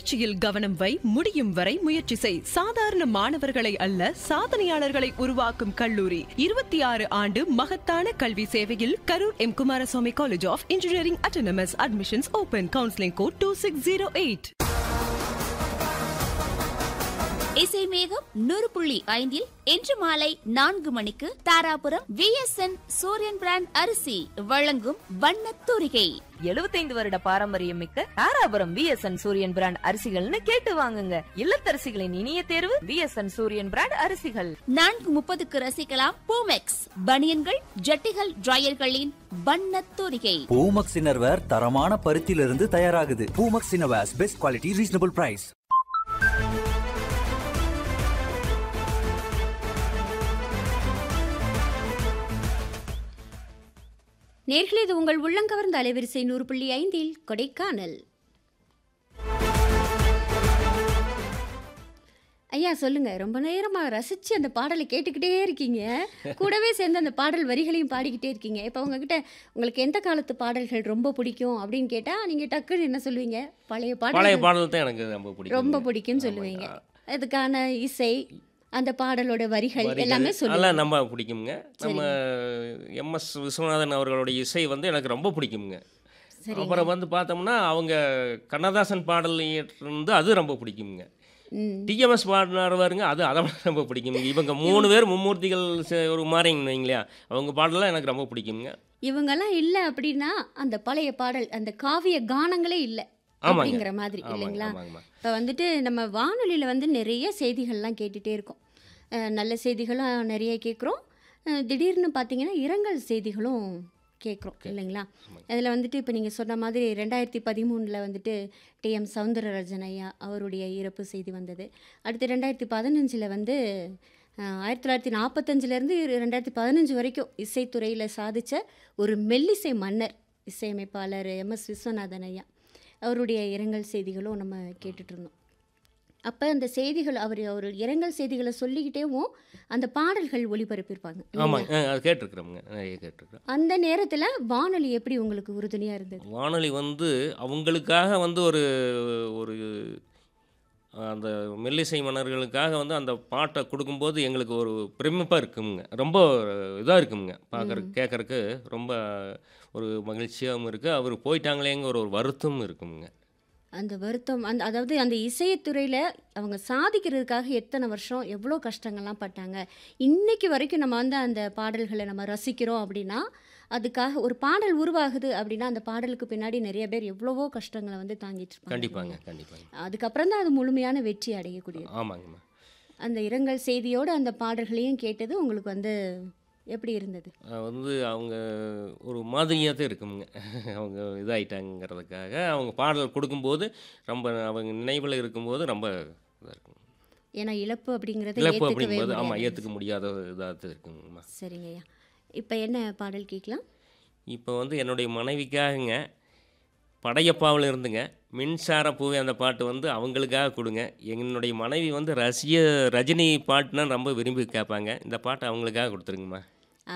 முயற்சியில் கவனம் வை முடியும் வரை முயற்சி செய் சாதாரண மாணவர்களை அல்ல சாதனையாளர்களை உருவாக்கும் கல்லூரி இருபத்தி ஆறு ஆண்டு மகத்தான கல்வி சேவையில் Karur M Kumaraswamy college of engineering autonomous admissions open counselling code two six zero eight இசை மேகம் நூறு புள்ளி ஐந்தில் இன்று மாலை நான்கு மணிக்கு தாராபுரம் விஎஸ்என் சூரியன் பிராண்ட் அரிசி வழங்கும் வண்ணத் தூரிகை எழுபத்தைந்து வருட பாரம்பரியம் மிக்க தாராபுரம் விஎஸ்என் சூரியன் பிராண்ட் அரிசிகள்னு கேட்டு வாங்குங்க இல்லத்தரசிகளின் இனிய தேர்வு விஎஸ்என் சூரியன் பிராண்ட் அரிசிகள் நான்கு முப்பதுக்கு ரசிக்கலாம் பூமெக்ஸ் பனியன்கள் ஜட்டிகள் டிரையர்களின் வண்ணத் தூரிகை பூமக்ஸ் இன்னர்வேர் தரமான பருத்தியிலிருந்து தயாராகுது Poomex innerwears best quality reasonable price நேர்களே இது உங்கள் உள்ளங்கவர்ந்த அலைவரிசை நூறு புள்ளி ஐந்தில் கொடைக்கானல் ஐயா சொல்லுங்க ரொம்ப நேரமா ரசிச்சு அந்த பாடலை கேட்டுக்கிட்டே இருக்கீங்க கூடவே சேர்ந்து அந்த பாடல் வரிகளையும் பாடிக்கிட்டே இருக்கீங்க இப்போ உங்ககிட்ட உங்களுக்கு எந்த காலத்து பாடல்கள் ரொம்ப பிடிக்கும் அப்படின்னு கேட்டா நீங்க டக்குன்னு என்ன சொல்லுவீங்க பழைய பழைய பாடல் பாடல் தான் எனக்கு ரொம்ப பிடிக்கும் ரொம்ப பிடிக்கும்னு சொல்லுவீங்க அதுக்கான இசை அந்த பாடலோட வரிகள் எல்லாமே சொல்லுவீங்க அதெல்லாம் நம்ம பிடிக்குங்க நம்ம எம்எஸ் விஸ்வநாதன் அவர்களுடைய இசை வந்து எனக்கு ரொம்ப பிடிக்குங்க சரிங்க. அப்புறம் வந்து பார்த்தோம்னா அவங்க கண்ணதாசன் பாடல் இருந்து அது ரொம்ப பிடிக்குங்க ம் டிஎம்எஸ் பாடினார் பாருங்க அது அதை விட ரொம்ப பிடிக்குங்க இவங்க மூணு பேர் மும்மூர்த்திகள் சே- ஒரு மாதிரிங்க வைங்களேன் அவங்க பாடலாம் எனக்கு ரொம்ப பிடிக்குங்க இவங்கெல்லாம் இல்லை அப்படின்னா அந்த பழைய பாடல் அந்த காவிய கானங்களே இல்லை ஆமாங்க. அப்படிங்கிற மாதிரி ஆமாங்க, இல்லைங்களா ஆமாங்கம்மா. இப்போ வந்துட்டு நம்ம வானொலியில் வந்து நிறைய செய்திகள்லாம் கேட்டுகிட்டே இருக்கோம் அஹ் நல்ல செய்திகளும் நிறைய கேட்குறோம் திடீர்னு பார்த்தீங்கன்னா இரங்கல் செய்திகளும் கேட்குறோம் இல்லைங்களா அதில் வந்துட்டு இப்போ நீங்கள் சொன்ன மாதிரி ரெண்டாயிரத்தி பதிமூணில் வந்துட்டு டிஎம் சவுந்தரராஜன் ஐயா அவருடைய இறப்பு செய்தி வந்தது அடுத்து ரெண்டாயிரத்தி பதினஞ்சில் வந்து அஹ், ஆயிரத்தி தொள்ளாயிரத்தி நாற்பத்தஞ்சிலேருந்து ரெண்டாயிரத்தி பதினஞ்சு வரைக்கும் இசைத்துறையில் சாதித்த ஒரு மெல்லிசை மன்னர் இசையமைப்பாளர் எம் எஸ் விஸ்வநாதன் ஐயா அவருடைய இரங்கல் செய்திகளும் நம்ம கேட்டுட்டு இருந்தோம் அப்போ அந்த செய்திகள் அவர் அவர் இரங்கல் செய்திகளை சொல்லிக்கிட்டேவும் அந்த பாடல்கள் ஒளிபரப்பியிருப்பாங்க ஆமாங்க ஆ, அது கேட்டிருக்கிறோமுங்க நிறைய கேட்டிருக்கிறோம் அந்த நேரத்தில் வானொலி எப்படி உங்களுக்கு உறுதுணையாக இருந்தது வானொலி வந்து அவங்களுக்காக வந்து ஒரு ஒரு அந்த மெல்லிசை மன்னர்களுக்காக வந்து அந்த பாட்டை கொடுக்கும்போது எங்களுக்கு ஒரு பிரமிப்பாக இருக்குங்க ரொம்ப இதாக இருக்குங்க பார்க்குறக்கு கேட்குறக்கு ரொம்ப ஒரு மகிழ்ச்சியாகவும் இருக்குது அவர் போயிட்டாங்களேங்க ஒரு ஒரு வருத்தமும் இருக்குங்க அந்த வருத்தம் அந்த அதாவது அந்த இசைத்துறையில் அவங்க சாதிக்கிறதுக்காக எத்தனை வருஷம் எவ்வளோ கஷ்டங்கள்லாம் பட்டாங்க இன்னைக்கு வரைக்கும் நம்ம வந்து அந்த பாடல்களை நம்ம ரசிக்கிறோம் அப்படின்னா அதுக்காக ஒரு பாடல் உருவாகுது அப்படின்னா அந்த பாடலுக்கு பின்னாடி நிறைய பேர் எவ்வளவோ கஷ்டங்களை வந்து தாங்கிட்டு இருப்பாங்க கண்டிப்பாங்க கண்டிப்பாங்க அதுக்கப்புறம் தான் அது முழுமையான வெற்றி அடையக்கூடியது ஆமாங்கம்மா அந்த இரங்கல் செய்தியோடு அந்த பாடல்களையும் கேட்டது உங்களுக்கு வந்து எப்படி இருந்தது அஹ் வந்து அவங்க ஒரு மாதிரியாக தான் இருக்குங்க அவங்க இதாயிட்டாங்கிறதுக்காக அவங்க பாடல் கொடுக்கும்போது ரொம்ப அவங்க நினைவில் இருக்கும்போது ரொம்ப இதாக இருக்கும் ஏன்னா இழப்பு அப்படிங்கிறத இழப்பு ஏற்றுக்கவே அப்படிங்கும்போது ஆமாம் முடியாது. ஏற்றுக்க முடியாத இதாக தான் இருக்குங்கம்மா சரிங்க ஐயா இப்போ என்ன பாடல் கேட்கலாம் இப்போ வந்து என்னுடைய மனைவிக்காகங்க படையப்பாவில் இருந்துங்க மின்சார பூவே அந்த பாட்டு வந்து அவங்களுக்காக கொடுங்க என்னுடைய மனைவி வந்து ரசிய ரஜினி பாட்டுனா ரொம்ப விரும்பி கேட்பாங்க இந்த பாட்டை அவங்களுக்காக கொடுத்துருங்கம்மா